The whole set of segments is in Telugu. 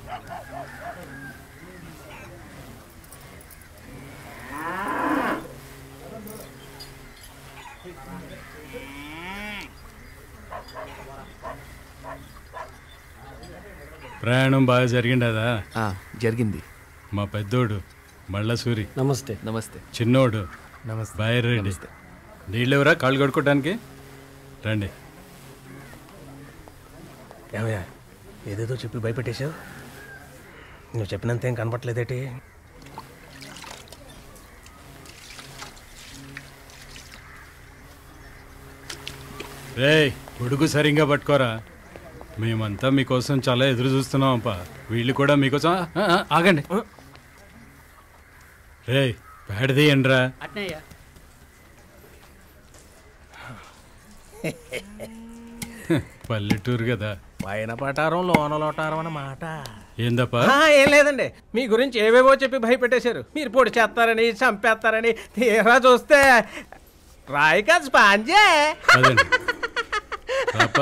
ప్రయాణం బాగా జరిగిండదా ఆ, జరిగింది మా పెద్దోడు మళ్ళసూరి నమస్తే నమస్తే చిన్నోడు నమస్తే బైరెడ్డి నమస్తే. నీళ్ళెవరా కాళ్ళు కడుక్కోవడానికి రండి ఏమయ్యా ఏదేదో చెప్పి భయపెట్టేశావు నువ్వు చెప్పినంత ఏం కనపట్లేదేటి రేయ్ గొడుగు సరిగ్గా పట్టుకోరా మేమంతా మీకోసం చాలా ఎదురు చూస్తున్నాం అప్ప వీళ్ళు కూడా మీకోసం ఆ, ఆ, ఆగండి రేయ్ ప్యాడ్ తీయండిరా పల్లెటూరు కదా పైన పటారం లోన లోటారం అన్నమాట ఏందప్పా ఆ, ఏం లేదండి మీ గురించి ఏవేవో చెప్పి భయపెట్టేశారు మీరు పొడి చేస్తారని చంపేస్తారని తీరా చూస్తే రాయి కాదు స్పాంజే అదండి రాపా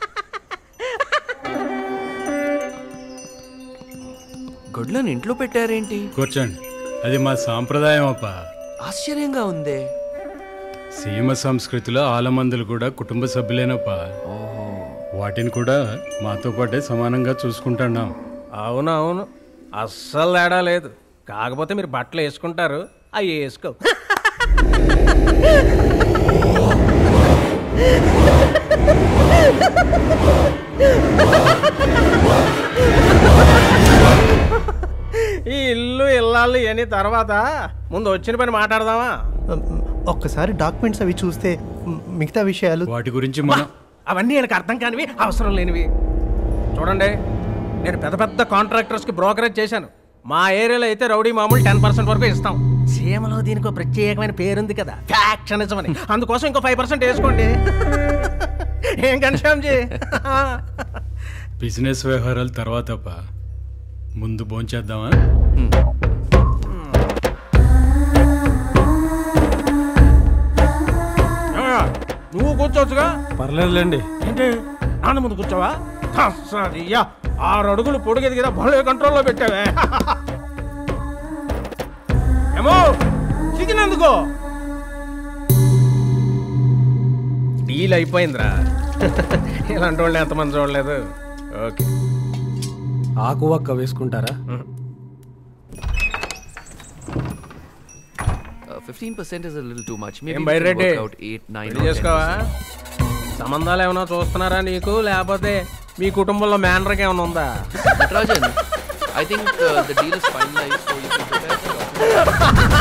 గొడ్లను ఇంట్లో పెట్టారేంటి కూర్చోండి అది మా సాంప్రదాయం అప్ప ఆశ్చర్యంగా ఉందే సీమ సంస్కృతిలో ఆలమందులు కూడా కుటుంబ సభ్యులేనప్ప ఓహో వాటిని కూడా మాతో పాటే సమానంగా చూసుకుంటున్నాం అవును అవును అస్సలు తేడా లేదు కాకపోతే మీరు బట్టలు వేసుకుంటారు అవి వేసుకో ఈ ఇల్లు ఇల్లాళ్ళు ఇవన్నీ తర్వాత ముందు వచ్చిన పని మాట్లాడదామా ఒక్కసారి డాక్యుమెంట్స్ అవి చూస్తే మ్, మిగతా విషయాలు వాటి గురించి మనం అవన్నీ ఆయనకు అర్థం కానివి అవసరం లేనివి చూడండి నేను పెద్ద పెద్ద కాంట్రాక్టర్స్కి బ్రోకరేజ్ చేశాను మా ఏరియాలో అయితే రౌడీ మామూలు టెన్ పర్సెంట్ వరకు ఇస్తాం సీమలో దీనికి ఒక ప్రత్యేకమైన పేరుంది కదా ఫ్యాక్షనిజం అని అందుకోసం ఇంకో ఫైవ్ పర్సెంట్ వేసుకోండి ఏం కన్షాంజీ బిజినెస్ వ్యవహారాలు తర్వాత అప్ప ముందు భోంచేద్దామా నువ్వు కూర్చోవచ్చుగా పర్లేదులేండి ఏంటి నాన్న ముందు కూర్చోవా అయ్యా ఆరు అడుగులు పొడిగేది కదా భలే కంట్రోల్లో పెట్టావే ఏమో చికెన్ ఎందుకో డీల్ అయిపోయిందిరా ఇలాంటి వాళ్ళు ఎంతమంది చూడలేదు ఓకే ఆకు వక్క వేసుకుంటారా fifteen percent is little too much ఏం బైరెడ్డి అవుట్ ఎయిట్ నైన్ పెళ్లి చేసుకోవా సంబంధాలు ఏమైనా చూస్తున్నారా నీకు లేకపోతే మీ కుటుంబంలో మేనర్కి ఏమైనా ఉందా Natarajan I think the deal is finalise so you can prepare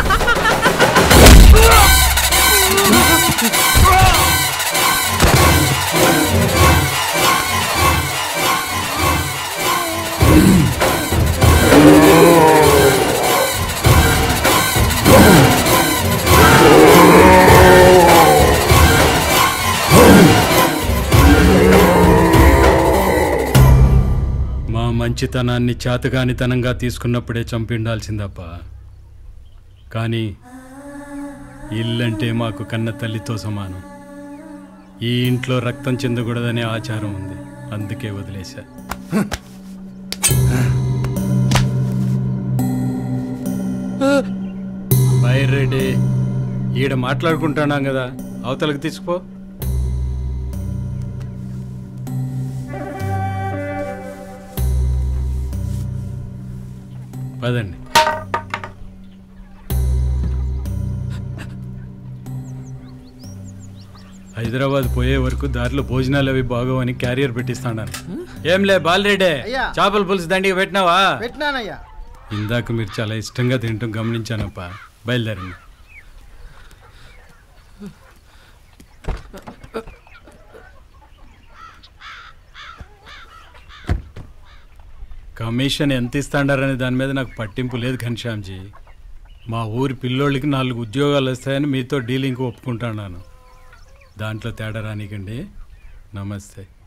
మా మంచితనాన్ని చేతగానితనంగా తీసుకున్నప్పుడే చంపిండాల్సిందప్ప కానీ ఇల్లంటే మాకు కన్న తల్లితో సమానం ఈ ఇంట్లో రక్తం చెందకూడదనే ఆచారం ఉంది అందుకే వదిలేశా బైరెడ్డి ఈడ మాట్లాడుకుంటున్నాం కదా అవతలకు తీసుకుపో పదండి హైదరాబాద్ పోయే వరకు దారిలో భోజనాలు అవి బాగోవని క్యారియర్ పెట్టిస్తాను ఏంలే బాలరెడ్డే చేపల పులుసు దండిగా పెట్టినావా పెట్టినానయ్యా ఇందాక మీరు చాలా ఇష్టంగా తింటాం గమనించానప్ప బయలుదేరండి కమిషన్ ఎంత ఇస్తాడారనే దాని మీద నాకు పట్టింపు లేదు ఘనశ్యామ్జీ మా ఊరి పిల్లోళ్ళకి నాలుగు ఉద్యోగాలు వస్తాయని మీతో డీలింగ్ ఒప్పుకుంటున్నాను దాంట్లో తేడా రానికండి నమస్తే